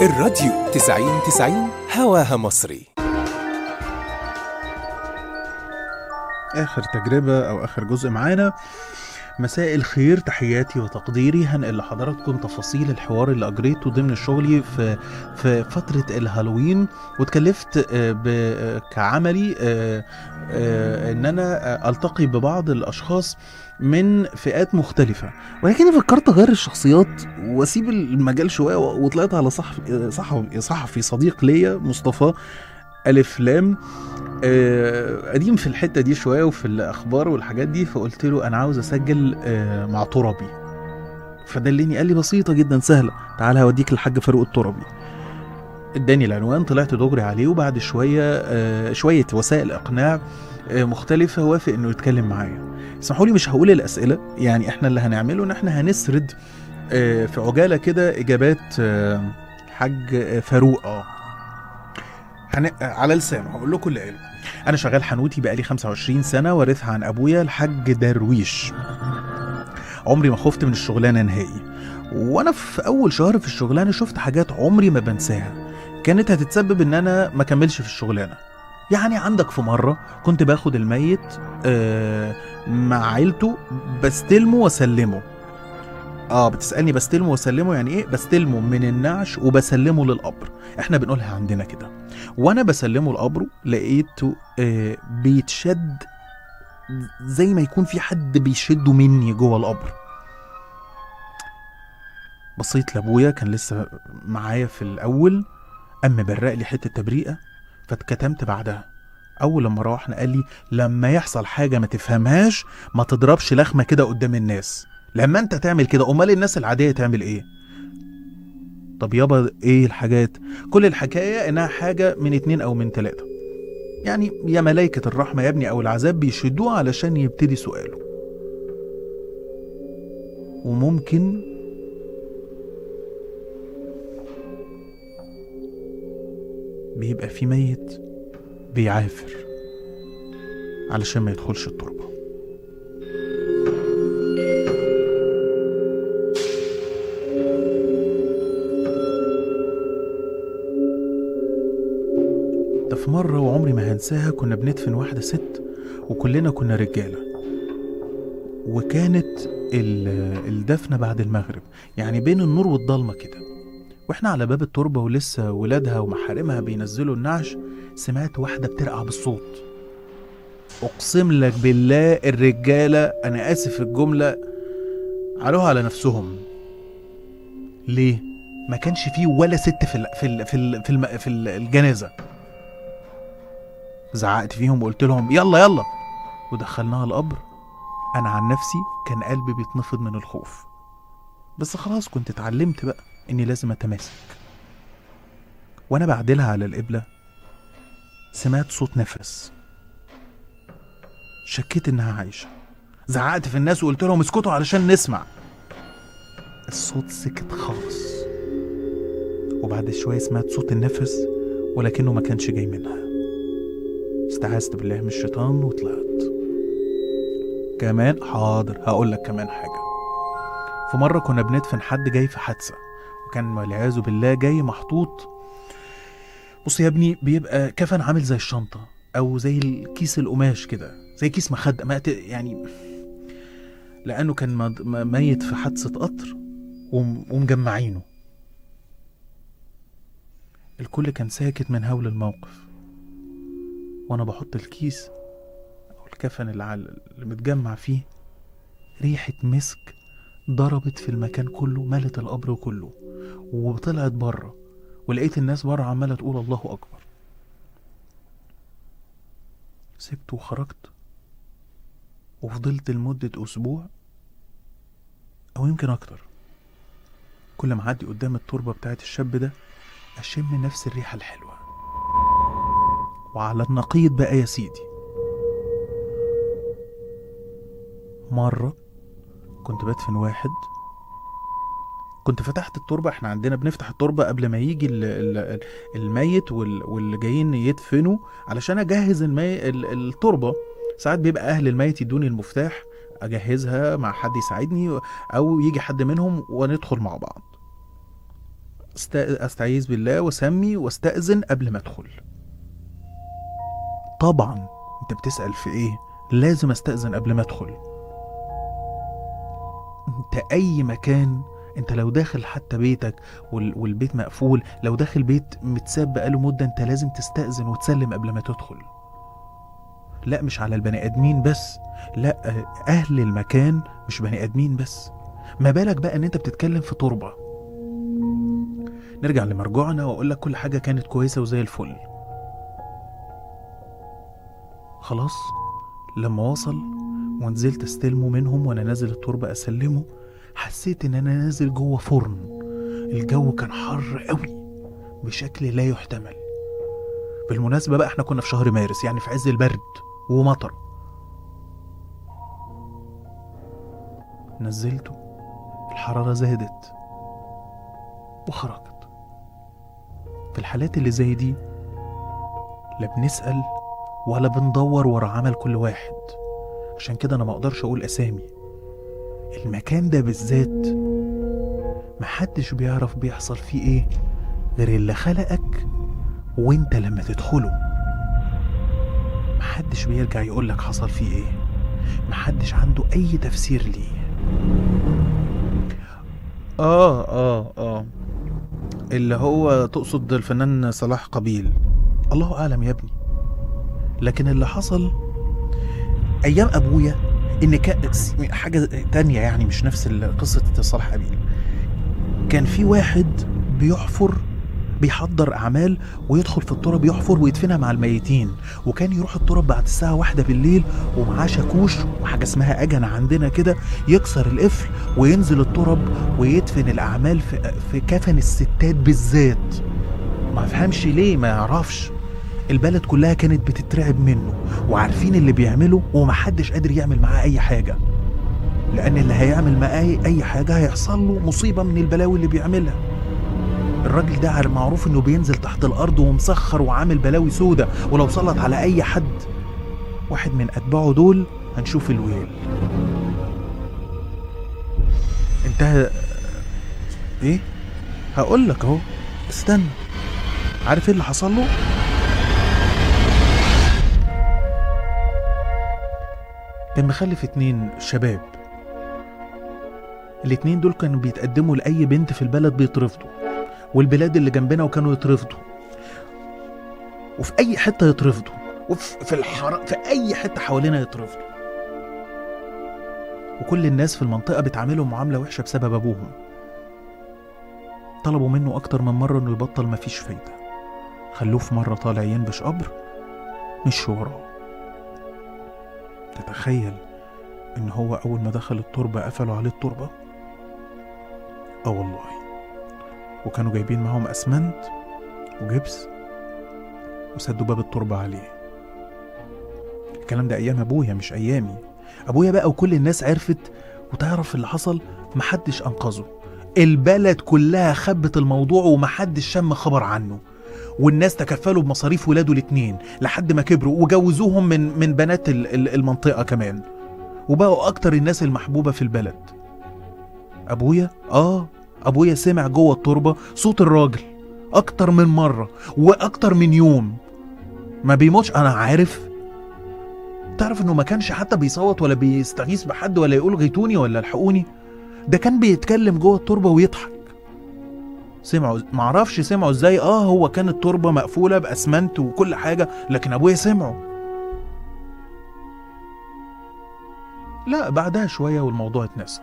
الراديو 90 90 هواها مصري آخر تجربة أو آخر جزء معانا مساء الخير تحياتي وتقديري هنقل لحضراتكم تفاصيل الحوار اللي أجريته ضمن شغلي في في فترة الهالوين واتكلفت آه، ب- آه، كعملي آه، آه، إن أنا آه، ألتقي ببعض الأشخاص من فئات مختلفة ولكني فكرت أغير الشخصيات وأسيب المجال شوية وطلعت على صحفي صحفي, صحفي صديق ليا مصطفى ألف لام آه، قديم في الحته دي شويه وفي الاخبار والحاجات دي فقلت له انا عاوز اسجل آه، مع تربي فدلني قال لي بسيطه جدا سهله تعال هوديك للحاج فاروق التربي اداني العنوان طلعت دغري عليه وبعد شويه آه، شويه وسائل اقناع آه، مختلفه وافق انه يتكلم معايا اسمحوا لي مش هقول الاسئله يعني احنا اللي هنعمله ان احنا هنسرد آه، في عجاله كده اجابات آه، الحاج آه، فاروق اه هن... على لسانه هقول لكم اللي قاله انا شغال حنوتي بقالي 25 سنه وارثها عن ابويا الحاج درويش عمري ما خفت من الشغلانه نهائي وانا في اول شهر في الشغلانه شفت حاجات عمري ما بنساها كانت هتتسبب ان انا ما كملش في الشغلانه يعني عندك في مره كنت باخد الميت آه مع عيلته بستلمه واسلمه اه بتسالني بستلمه واسلمه يعني ايه بستلمه من النعش وبسلمه للقبر احنا بنقولها عندنا كده وانا بسلمه لقبره لقيته آه بيتشد زي ما يكون في حد بيشده مني جوه القبر بصيت لابويا كان لسه معايا في الاول قام مبرق لي حته تبريئه فاتكتمت بعدها اول لما روحنا قال لي لما يحصل حاجه ما تفهمهاش ما تضربش لخمه كده قدام الناس لما انت تعمل كده امال الناس العاديه تعمل ايه طب يابا ايه الحاجات كل الحكايه انها حاجه من اتنين او من تلاته يعني يا ملائكه الرحمه يا ابني او العذاب بيشدوه علشان يبتدي سؤاله وممكن بيبقى في ميت بيعافر علشان ما يدخلش التربه ده في مرة وعمري ما هنساها كنا بندفن واحدة ست وكلنا كنا رجالة وكانت ال- الدفنة بعد المغرب يعني بين النور والضلمة كده واحنا على باب التربة ولسه ولادها ومحارمها بينزلوا النعش سمعت واحدة بترقع بالصوت اقسم لك بالله الرجالة انا اسف في الجملة علوها على نفسهم ليه ما كانش فيه ولا ست في ال في ال في ال في, الم في ال- الجنازة زعقت فيهم وقلت لهم يلا يلا ودخلناها القبر انا عن نفسي كان قلبي بيتنفض من الخوف بس خلاص كنت اتعلمت بقى اني لازم اتماسك وانا بعدلها على القبلة سمعت صوت نفس شكيت انها عايشة زعقت في الناس وقلت لهم اسكتوا علشان نسمع الصوت سكت خالص وبعد شوية سمعت صوت النفس ولكنه ما كانش جاي منها استعاذت بالله من الشيطان وطلعت كمان حاضر هقول لك كمان حاجة في مرة كنا بندفن حد جاي في حادثة وكان والعياذ بالله جاي محطوط بص يا ابني بيبقى كفن عامل زي الشنطة أو زي الكيس القماش كده زي كيس مخدة ما ت- يعني لأنه كان مد- م- ميت في حادثة قطر وم- ومجمعينه الكل كان ساكت من هول الموقف وانا بحط الكيس او الكفن اللي, على اللي متجمع فيه ريحة مسك ضربت في المكان كله ملت القبر كله وطلعت بره ولقيت الناس بره عمالة تقول الله أكبر سبت وخرجت وفضلت لمدة أسبوع أو يمكن أكتر كل ما أعدي قدام التربة بتاعت الشاب ده أشم نفس الريحة الحلوة وعلى النقيض بقى يا سيدي مرة كنت بدفن واحد كنت فتحت التربة احنا عندنا بنفتح التربة قبل ما يجي ال- ال- الميت وال- واللي جايين يدفنوا علشان اجهز المي... ال- التربة ساعات بيبقى اهل الميت يدوني المفتاح اجهزها مع حد يساعدني او يجي حد منهم وندخل مع بعض است- استعيذ بالله واسمي واستأذن قبل ما ادخل طبعا انت بتسأل في ايه لازم استأذن قبل ما ادخل انت اي مكان انت لو داخل حتى بيتك وال- والبيت مقفول لو داخل بيت متساب بقاله مدة انت لازم تستأذن وتسلم قبل ما تدخل لا مش على البني ادمين بس لا آه، اهل المكان مش بني ادمين بس ما بالك بقى ان انت بتتكلم في تربة نرجع لمرجوعنا واقول لك كل حاجة كانت كويسة وزي الفل خلاص لما وصل ونزلت استلمه منهم وانا نازل التربة اسلمه حسيت ان انا نازل جوه فرن الجو كان حر قوي بشكل لا يحتمل بالمناسبة بقى احنا كنا في شهر مارس يعني في عز البرد ومطر نزلته الحرارة زادت وخرجت في الحالات اللي زي دي لا بنسأل ولا بندور ورا عمل كل واحد عشان كده انا ما اقدرش اقول اسامي المكان ده بالذات محدش بيعرف بيحصل فيه ايه غير اللي خلقك وانت لما تدخله محدش بيرجع يقولك حصل فيه ايه محدش عنده اي تفسير ليه اه اه اه اللي هو تقصد الفنان صلاح قبيل الله اعلم يا ابني لكن اللي حصل ايام ابويا ان كان حاجه تانية يعني مش نفس ال- قصه صلاح قبيل كان في واحد بيحفر بيحضر اعمال ويدخل في التراب يحفر ويدفنها مع الميتين وكان يروح التراب بعد الساعه واحدة بالليل ومعاه شاكوش وحاجه اسمها اجنه عندنا كده يكسر القفل وينزل التراب ويدفن الاعمال في, في كفن الستات بالذات ما فهمش ليه ما يعرفش البلد كلها كانت بتترعب منه وعارفين اللي بيعمله ومحدش قادر يعمل معاه اي حاجه لان اللي هيعمل معاه اي أي حاجه هيحصل له مصيبه من البلاوي اللي بيعملها الراجل ده عار- معروف انه بينزل تحت الارض ومسخر وعامل بلاوي سودة ولو سلط على اي حد واحد من اتباعه دول هنشوف الويل انتهى ايه هقول لك اهو استنى عارف ايه اللي حصل له كان مخلف اتنين شباب الاتنين دول كانوا بيتقدموا لأي بنت في البلد بيترفضوا والبلاد اللي جنبنا وكانوا يترفضوا وفي أي حتة يترفضوا وفي في الحر... في أي حتة حوالينا يترفضوا وكل الناس في المنطقة بتعاملهم معاملة وحشة بسبب أبوهم طلبوا منه أكتر من مرة إنه يبطل مفيش فايدة خلوه في مرة طالع ينبش قبر مشوا وراه تتخيل إن هو أول ما دخل التربة قفلوا عليه التربة؟ آه والله وكانوا جايبين معاهم أسمنت وجبس وسدوا باب التربة عليه الكلام ده أيام أبويا مش أيامي أبويا بقى وكل الناس عرفت وتعرف اللي حصل محدش أنقذه البلد كلها خبت الموضوع ومحدش شم خبر عنه والناس تكفلوا بمصاريف ولاده الاتنين لحد ما كبروا وجوزوهم من من بنات ال- ال- المنطقة كمان وبقوا أكتر الناس المحبوبة في البلد أبويا آه أبويا سمع جوه التربة صوت الراجل أكتر من مرة وأكتر من يوم ما بيموتش أنا عارف تعرف إنه ما كانش حتى بيصوت ولا بيستغيث بحد ولا يقول غيتوني ولا الحقوني ده كان بيتكلم جوه التربة ويضحك سمعوا معرفش سمعوا ازاي اه هو كان التربة مقفولة بأسمنت وكل حاجة لكن أبويا سمعه لا بعدها شوية والموضوع اتنسى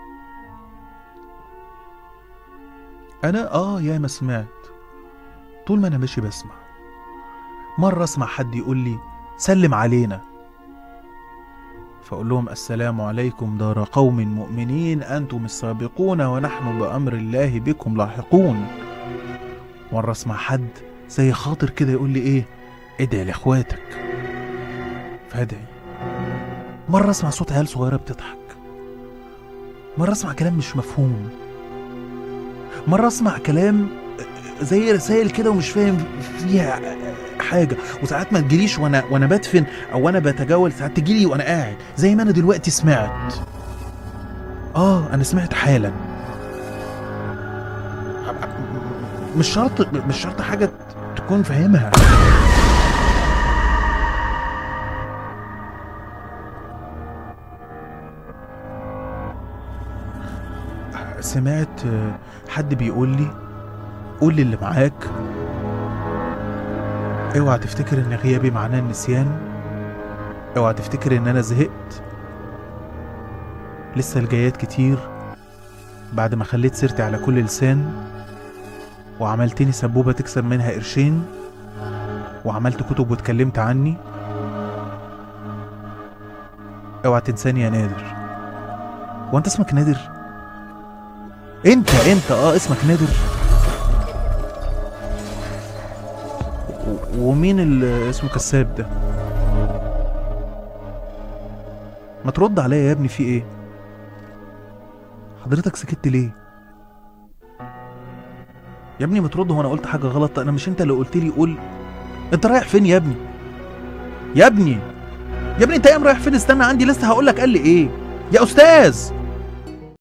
أنا آه يا ما سمعت طول ما أنا ماشي بسمع مرة أسمع حد يقول لي سلم علينا فأقول لهم السلام عليكم دار قوم مؤمنين أنتم السابقون ونحن بأمر الله بكم لاحقون مرة أسمع حد زي خاطر كده يقول لي إيه ادعي لإخواتك فادعي مرة أسمع صوت عيال صغيرة بتضحك مرة أسمع كلام مش مفهوم مرة أسمع كلام زي رسائل كده ومش فاهم فيها حاجة وساعات ما تجيليش وانا وانا بدفن او وانا بتجول ساعات تجيلي وانا قاعد زي ما انا دلوقتي سمعت اه انا سمعت حالا مش شرط مش شرط حاجه تكون فاهمها سمعت حد بيقول لي قول لي اللي معاك اوعى تفتكر ان غيابي معناه النسيان اوعى تفتكر ان انا زهقت لسه الجايات كتير بعد ما خليت سيرتي على كل لسان وعملتني سبوبة تكسب منها قرشين وعملت كتب واتكلمت عني اوعى تنساني يا نادر وانت اسمك نادر انت انت اه اسمك نادر و- ومين اللي اسمه كساب ده ما ترد عليا يا ابني في ايه حضرتك سكت ليه يا ابني ما ترد هو انا قلت حاجه غلط انا مش انت اللي قلت لي قول انت رايح فين يا ابني يا ابني يا ابني انت قايم رايح فين استنى عندي لسه هقول لك قال لي ايه يا استاذ